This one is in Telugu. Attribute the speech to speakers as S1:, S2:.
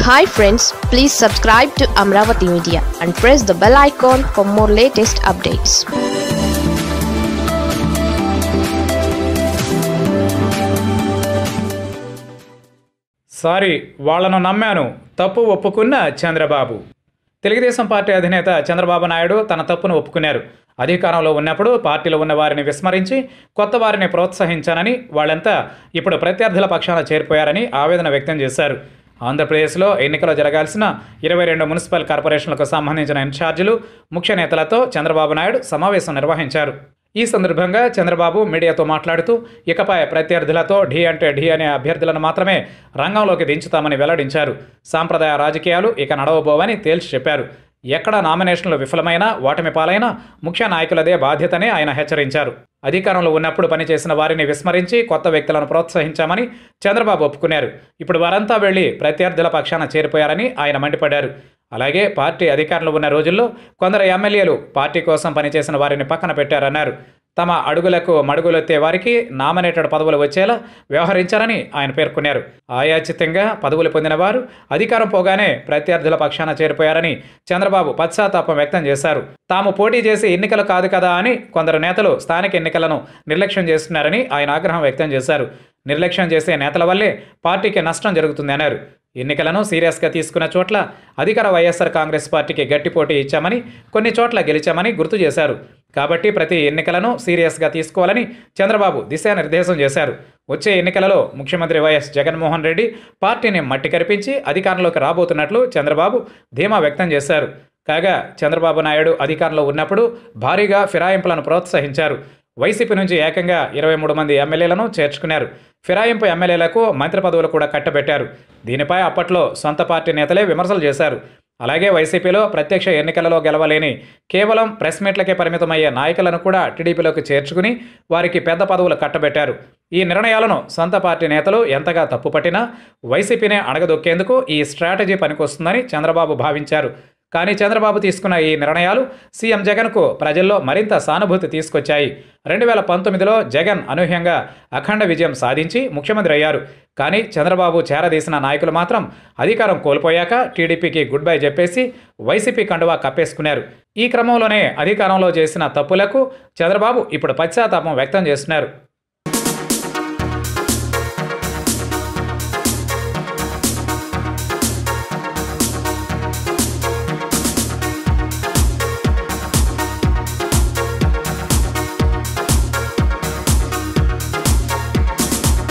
S1: hi friends please subscribe to Amaravati media and press the bell icon for more latest updates
S2: sorry వాళ్లను నమ్మాను తప్పు ఒప్పుకున్న చంద్రబాబు తెలుగుదేశం పార్టీ అధినేత చంద్రబాబు నాయుడు తన తప్పును ఒప్పుకున్నారు అధికారంలో ఉన్నప్పుడు పార్టీలో ఉన్న వారిని విస్మరించి కొత్త వారిని ప్రోత్సహించానని వాళ్ళంతా ఇప్పుడు ప్రత్యర్థుల పక్షాన చేరిపోయారని ఆవేదన వ్యక్తం చేశారు ఆంధ్రప్రదేశ్లో ఎన్నికలు జరగాల్సిన ఇరవై రెండు మున్సిపల్ కార్పొరేషన్లకు సంబంధించిన ఇన్ఛార్జీలు ముఖ్య నేతలతో చంద్రబాబు నాయుడు సమావేశం నిర్వహించారు ఈ సందర్భంగా చంద్రబాబు మీడియాతో మాట్లాడుతూ ఇకపై ప్రత్యర్థులతో ఢీ అంటే ఢీ అనే అభ్యర్థులను మాత్రమే రంగంలోకి దించుతామని వెల్లడించారు సాంప్రదాయ రాజకీయాలు ఇక నడవబోవని తేల్చి చెప్పారు ఎక్కడ నామినేషన్లు విఫలమైనా ఓటమి పాలైనా ముఖ్య నాయకులదే బాధ్యతని ఆయన హెచ్చరించారు అధికారంలో ఉన్నప్పుడు పనిచేసిన వారిని విస్మరించి కొత్త వ్యక్తులను ప్రోత్సహించామని చంద్రబాబు ఒప్పుకున్నారు ఇప్పుడు వారంతా వెళ్లి ప్రత్యర్థుల పక్షాన చేరిపోయారని ఆయన మండిపడ్డారు అలాగే పార్టీ అధికారంలో ఉన్న రోజుల్లో కొందరు ఎమ్మెల్యేలు పార్టీ కోసం పనిచేసిన వారిని పక్కన పెట్టారన్నారు తమ అడుగులకు మడుగులెత్తే వారికి నామినేటెడ్ పదవులు వచ్చేలా వ్యవహరించారని ఆయన పేర్కొన్నారు ఆయాచితంగా పదవులు పొందిన వారు అధికారం పోగానే ప్రత్యర్థుల పక్షాన చేరిపోయారని చంద్రబాబు పశ్చాత్తాపం వ్యక్తం చేశారు తాము పోటీ చేసి ఎన్నికలు కాదు కదా అని కొందరు నేతలు స్థానిక ఎన్నికలను నిర్లక్ష్యం చేస్తున్నారని ఆయన ఆగ్రహం వ్యక్తం చేశారు నిర్లక్ష్యం చేసే నేతల వల్లే పార్టీకి నష్టం జరుగుతుంది అన్నారు ఎన్నికలను సీరియస్గా తీసుకున్న చోట్ల అధికార వైఎస్ఆర్ కాంగ్రెస్ పార్టీకి గట్టి పోటీ ఇచ్చామని కొన్ని చోట్ల గెలిచామని గుర్తు చేశారు కాబట్టి ప్రతి ఎన్నికలను సీరియస్గా తీసుకోవాలని చంద్రబాబు దిశానిర్దేశం చేశారు వచ్చే ఎన్నికలలో ముఖ్యమంత్రి వైఎస్ జగన్మోహన్ రెడ్డి పార్టీని మట్టి కరిపించి అధికారంలోకి రాబోతున్నట్లు చంద్రబాబు ధీమా వ్యక్తం చేశారు కాగా చంద్రబాబు నాయుడు అధికారంలో ఉన్నప్పుడు భారీగా ఫిరాయింపులను ప్రోత్సహించారు వైసీపీ నుంచి ఏకంగా ఇరవై మూడు మంది ఎమ్మెల్యేలను చేర్చుకున్నారు ఫిరాయింపు ఎమ్మెల్యేలకు మంత్రి పదవులు కూడా కట్టబెట్టారు దీనిపై అప్పట్లో సొంత పార్టీ నేతలే విమర్శలు చేశారు అలాగే వైసీపీలో ప్రత్యక్ష ఎన్నికలలో గెలవలేని కేవలం ప్రెస్ మీట్లకే పరిమితమయ్యే నాయకులను కూడా టీడీపీలోకి చేర్చుకుని వారికి పెద్ద పదవులు కట్టబెట్టారు ఈ నిర్ణయాలను సొంత పార్టీ నేతలు ఎంతగా తప్పుపట్టినా వైసీపీనే అణగదొక్కేందుకు ఈ స్ట్రాటజీ పనికొస్తుందని చంద్రబాబు భావించారు కానీ చంద్రబాబు తీసుకున్న ఈ నిర్ణయాలు సీఎం జగన్కు ప్రజల్లో మరింత సానుభూతి తీసుకొచ్చాయి రెండు వేల పంతొమ్మిదిలో జగన్ అనూహ్యంగా అఖండ విజయం సాధించి ముఖ్యమంత్రి అయ్యారు కానీ చంద్రబాబు చేరదీసిన నాయకులు మాత్రం అధికారం కోల్పోయాక టీడీపీకి గుడ్ బై చెప్పేసి వైసీపీ కండువా కప్పేసుకున్నారు ఈ క్రమంలోనే అధికారంలో చేసిన తప్పులకు చంద్రబాబు ఇప్పుడు పశ్చాత్తాపం వ్యక్తం చేస్తున్నారు